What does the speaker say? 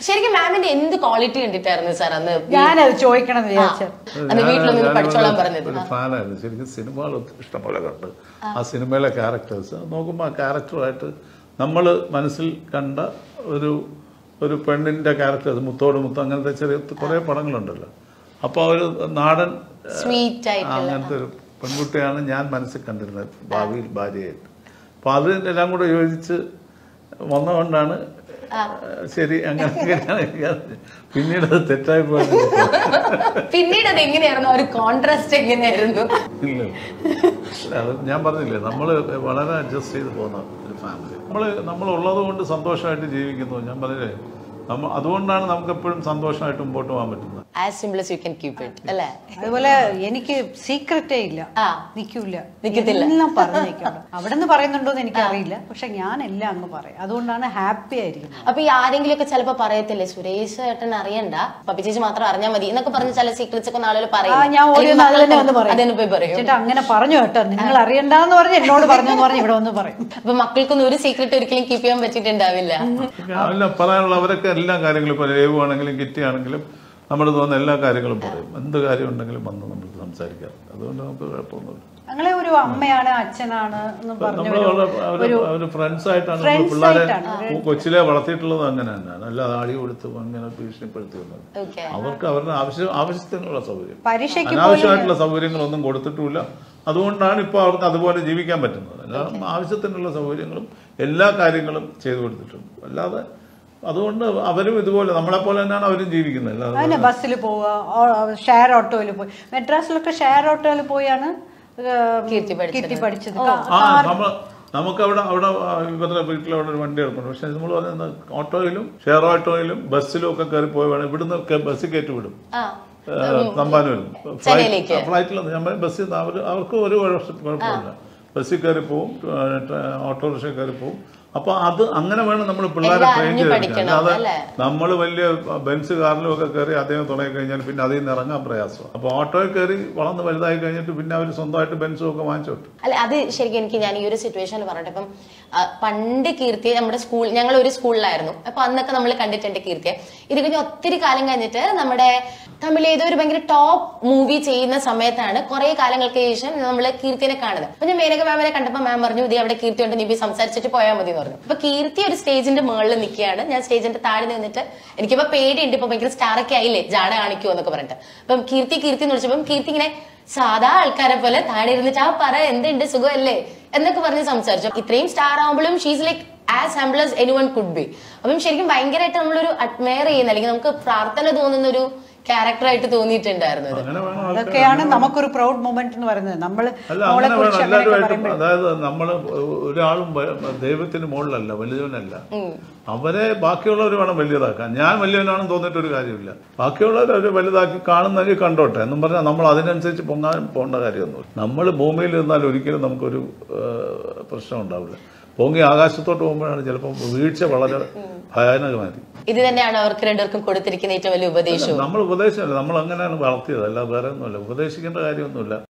ശരിക്കും മാമിന്റെ എന്ത് ക്വാളിറ്റി കണ്ടിട്ടായിരുന്നു സാർ അന്ന് ഞാനത് ചോദിക്കണം എന്ന് വിചാരിച്ചു അന്ന് വീട്ടിലൊന്നും ഞാൻ- പഠിച്ചോളാൻ ഞാനിവിടെ പറഞ്ഞത് ഒരു ഫാനായിരുന്നു ശരിക്കും സിനിമകൾ ഒത്തിരി ഇഷ്ടംപോലെ കണ്ട് ആ സിനിമയിലെ ക്യാരക്ടേഴ്സ് നോക്കുമ്പോൾ ആ ക്യാരക്ടറുമായിട്ട് നമ്മൾ മനസ്സിൽ കണ്ട ഒരു ഒരു പെണ്ണിന്റെ ക്യാരക്ടേഴ്സ് മുത്തോട് മുത്ത് അങ്ങനത്തെ ചെറിയ കുറേ പടങ്ങളുണ്ടല്ലോ അപ്പോൾ ഒരു നാടൻ ഏഹ്, സ്വീറ്റ് ആയിട്ടുള്ള അങ്ങനത്തെ ഒരു പെൺകുട്ടിയാണ് ഞാൻ മനസ്സിൽ കണ്ടിരുന്നത് ഭാവിയിൽ ഭാര്യയായിട്ട് അപ്പൊ അത് എല്ലാം കൂടെ യോജിച്ച് വന്നതുകൊണ്ടാണ് ശരി അങ്ങനെ അങ്ങനെയാണ് എനിക്ക് പിന്നീട് അത് തെറ്റായി പോയത് പിന്നീട് അത് എങ്ങനെയായിരുന്നു ആ ഒരു കോൺട്രാസ്റ്റ് എങ്ങനെയായിരുന്നു ഇല്ല അത് ഞാൻ പറഞ്ഞില്ലേ നമ്മൾ വളരെ അഡ്ജസ്റ്റ് ചെയ്ത് പോകുന്ന ഒരു ഫാമിലി നമ്മൾ നമ്മൾ ഉള്ളത് കൊണ്ട് സന്തോഷമായിട്ട് ജീവിക്കുന്നു ഞാൻ പറഞ്ഞില്ലേ നമ്മൾ അതുകൊണ്ടാണ് നമുക്ക് എപ്പോഴും സന്തോഷമായിട്ട് മുമ്പോട്ട് പോകാൻ പറ്റുന്നത് as simple as you can keep it അല്ലേ അതുപോലെ എനിക്ക് സീക്രറ്റേ ഇല്ല ആ. നിൽക്കൂല നിക്കത്തില്ല. എല്ലാം പറഞ്ഞേക്കാം അവിടെ നിന്ന് പറയുന്നുണ്ടോ എന്ന് എനിക്കറിയില്ല പക്ഷെ ഞാൻ എല്ലാം അങ്ങ് പറയും അതുകൊണ്ടാണ് ഹാപ്പി ആയിരിക്കുന്നത് അപ്പൊ ഈ ആരെങ്കിലും ഒക്കെ ചിലപ്പോ പറയത്തില്ലേ സുരേഷ് ഏട്ടൻ അറിയണ്ട പപ്പി ചേച്ചി മാത്രം അറിഞ്ഞാൽ മതി എന്നൊക്കെ പറഞ്ഞ് ചില സീക്രറ്റ്സ് ഒക്കെ നാളുകൾ ആ പറയും ഞാൻ ഓടി വന്ന് അത് തന്നെ വന്ന് അതെന്നെ പോയി പറയും പറയും ചേട്ടാ അങ്ങനെ പറഞ്ഞു കേട്ടോ നിങ്ങൾ അറിയണ്ടെന്ന് പറഞ്ഞ് എന്നോട് പറഞ്ഞു എന്ന് പറഞ്ഞ് ഇവിടെ വന്ന് പറയും അപ്പൊ മക്കൾക്കൊന്നും ഒരു സീക്രട്ട് ഒരിക്കലും കീപ്പ് ചെയ്യാൻ പറ്റിയിട്ടുണ്ടാവില്ല അല്ല പറയാനുള്ള അവരൊക്കെ എല്ലാ കാര്യങ്ങളും ഇപ്പോൾ രേവു ആണെങ്കിലും കിറ്റി ആണെങ്കിലും നമ്മൾ തോന്നുന്ന എല്ലാ കാര്യങ്ങളും പറയും എന്ത് കാര്യം ഉണ്ടെങ്കിലും വന്ന് നമ്മൾ സംസാരിക്കാം അതുകൊണ്ട് നമുക്ക് കുഴപ്പമൊന്നുമില്ല ഞങ്ങളെ ഒരു അമ്മയാണ് അച്ഛനാണ് എന്ന് പറഞ്ഞു നമ്മൾ അവര് അവര് ഫ്രണ്ട്സ് ആയിട്ടാണ് നമ്മൾ Friends പിള്ളേരെ ആയിട്ടാണ്. കൊച്ചിലെ വളർത്തിയിട്ടുള്ളത് അങ്ങനെ തന്നെയാണ് അല്ലാതെ ആടി കൊടുത്ത് അങ്ങനെ ഭീഷണിപ്പെടുത്തിയൊന്നും ഓക്കെ അവർക്ക് അവരുടെ ആവശ്യ ആവശ്യത്തിനുള്ള സൗകര്യം പരീക്ഷയ്ക്ക് അനാവശ്യമായിട്ടുള്ള സൗകര്യങ്ങളൊന്നും കൊടുത്തിട്ടുമില്ല അതുകൊണ്ടാണ് ഇപ്പോൾ അവർക്ക് അതുപോലെ ജീവിക്കാൻ പറ്റുന്നത് അല്ല ആവശ്യത്തിനുള്ള സൗകര്യങ്ങളും എല്ലാ കാര്യങ്ങളും ചെയ്തു കൊടുത്തിട്ടുണ്ട് അല്ലാതെ അതുകൊണ്ട് അവരും ഇതുപോലെ നമ്മളെ പോലെ തന്നെയാണ് അവരും ജീവിക്കുന്നത് അല്ലാതെ അതിന് ബസ്സിൽ പോവുക ഷെയർ ഓട്ടോയിൽ പോയി മെഡ്രാസിലൊക്കെ ഷെയർ ഓട്ടോയിൽ പോയാണ് ഏഹ്, കീർത്തി പഠിച്ചത്. കീർത്തി പഠിച്ചത് ആ നമ്മൾ നമുക്ക് അവിടെ അവിടെ ഇവരുടെ വീട്ടിൽ അവിടെ ഒരു വണ്ടി കിടപ്പുണ്ട് പക്ഷെ നമ്മൾ പറയുന്നത് ഓട്ടോയിലും ഷെയർ ഓട്ടോയിലും ബസ്സിലും ഒക്കെ കയറി പോയി വേണം ഇവിടുന്ന് ഒക്കെ ബസ്സിൽ കയറ്റി വിടും ആ തമ്പാനൂരും ചെന്നൈയിലേക്ക്. ഫ്ലൈറ്റിലൊന്നും ഞാൻ ബസ്സിൽ നിന്ന് അവർ അവർക്ക് ഒരു കുഴപ്പ- കുഴപ്പമില്ല ബസ്സിൽ കയറി പോവും ഓട്ടോറിക്ഷ കയറി പോവും അപ്പൊ അത് അങ്ങനെ വേണം നമ്മൾ പിള്ളേരെ എല്ലാം ട്രെയിൻ അറിഞ്ഞ് ചെയ്ത് പഠിക്കണം, അല്ലാതെ അല്ലേ? നമ്മൾ വലിയ ബെൻസ് കാറിലും ഒക്കെ കയറി അദ്ദേഹം തുടങ്ങി കഴിഞ്ഞാൽ പിന്നെ അതിൽ നിന്ന് ഇറങ്ങാൻ പ്രയാസം അപ്പൊ ഓട്ടോയിൽ കയറി വളർന്ന് വലുതായി കഴിഞ്ഞിട്ട് പിന്നെ അവർ സ്വന്തമായിട്ട് ബെൻസും ഒക്കെ വാങ്ങിച്ചോട്ടെ അല്ല അത് ശരിക്കും എനിക്ക് ഞാൻ ഈ ഒരു സിറ്റുവേഷനിൽ പറഞ്ഞിട്ട് ഇപ്പം ആ, പണ്ട് കീർത്തിയെ നമ്മുടെ സ്കൂൾ ഞങ്ങൾ ഒരു സ്കൂളിലായിരുന്നു അപ്പൊ അന്നൊക്കെ നമ്മൾ കണ്ടിട്ടുണ്ട് കീർത്തിയെ ഇത് കഴിഞ്ഞ് ഒത്തിരി കാലം കഴിഞ്ഞിട്ട് നമ്മുടെ തമിഴ് ഏതോ ഒരു ഭയങ്കര ടോപ്പ് മൂവി ചെയ്യുന്ന സമയത്താണ് കുറെ കാലങ്ങൾക്ക് ശേഷം നമ്മൾ കീർത്തിനെ കാണുന്നത് അപ്പൊ ഞാൻ മേനക മാമിനെ കണ്ടപ്പോൾ മാം പറഞ്ഞു ഇത് അവിടെ കീർത്തി ഉണ്ട് നീ പോയി സംസാരിച്ചിട്ട് പോയാൽ മതി എന്ന് പറഞ്ഞു അപ്പൊ കീർത്തി ഒരു സ്റ്റേജിന്റെ മുകളിൽ നിൽക്കുകയാണ് ഞാൻ സ്റ്റേജിന്റെ താഴെ നിന്നിട്ട് എനിക്കിപ്പോ പേടിയുണ്ട് ഇപ്പൊ ഭയങ്കര സ്റ്റാർ ഒക്കെ ആയില്ലേ ജാട കാണിക്കുമോ എന്നൊക്കെ പറഞ്ഞിട്ട് അപ്പം കീർത്തി കീർത്തി എന്ന് വിളിച്ചപ്പം കീർത്തി ഇങ്ങനെ സാധാ ആൾക്കാരെ പോലെ താഴെ ഇരുന്നിട്ട് ആ പറ എന്തുണ്ട് സുഖമല്ലേ എന്നൊക്കെ പറഞ്ഞ് സംസാരിച്ചു ഇത്രയും സ്റ്റാർ ആവുമ്പോഴും she's like as humble as anyone could be അപ്പം ശരിക്കും ഭയങ്കരമായിട്ട് നമ്മളൊരു അഡ്മയർ ചെയ്യുന്ന അല്ലെങ്കിൽ നമുക്ക് പ്രാർത്ഥന തോന്നുന്ന ഒരു ക്യാരക്ടറായിട്ട് തോന്നിയിട്ടുണ്ടായിരുന്നു ഇത് അങ്ങനെ വേണം ആൾക്കാർ അതൊക്കെയാണ് നമുക്കൊരു പ്രൗഡ് മൊമെന്റ് എന്ന് പറയുന്നത് നമ്മൾ അല്ല മോളെ അങ്ങനെ വേണം കുറിച്ച് അങ്ങനെയൊക്കെ എല്ലാവരുമായിട്ടും പറയുമ്പോൾ അതായത് നമ്മൾ ഒരാളും വ- ദൈവത്തിന് മുകളിലല്ല വലിയവനല്ല അവരെ ബാക്കിയുള്ളവർ വേണം വലിയതാക്കാൻ ഞാൻ വലിയവനാണെന്ന് തോന്നിയിട്ട് ഒരു കാര്യമില്ല ബാക്കിയുള്ളവർ അവർ വലുതാക്കി കാണുന്നെങ്കിൽ കണ്ടോട്ടെ എന്നും പറഞ്ഞാൽ നമ്മൾ അതിനനുസരിച്ച് പൊങ്ങാൻ പോകേണ്ട കാര്യമൊന്നുമില്ല നമ്മൾ ഭൂമിയിൽ ഇരുന്നാൽ ഒരിക്കലും നമുക്കൊരു ഏഹ്, പ്രശ്നം ഉണ്ടാവില്ല പൊങ്ങി ആകാശത്തോട്ട് പോകുമ്പോഴാണ് ചിലപ്പോൾ വീഴ്ച വളരെ ഭയാനകമായിരിക്കും ഇത് തന്നെയാണ് അവർക്ക് രണ്ടുപേർക്കും കൊടുത്തിരിക്കുന്ന ഏറ്റവും വലിയ ഉപദേശവും നമ്മൾ ഉപദേശമല്ല നമ്മൾ അങ്ങനെയാണ് വളർത്തിയത് അല്ല വേറെ ഒന്നുമല്ല ഉപദേശിക്കേണ്ട കാര്യമൊന്നുമില്ല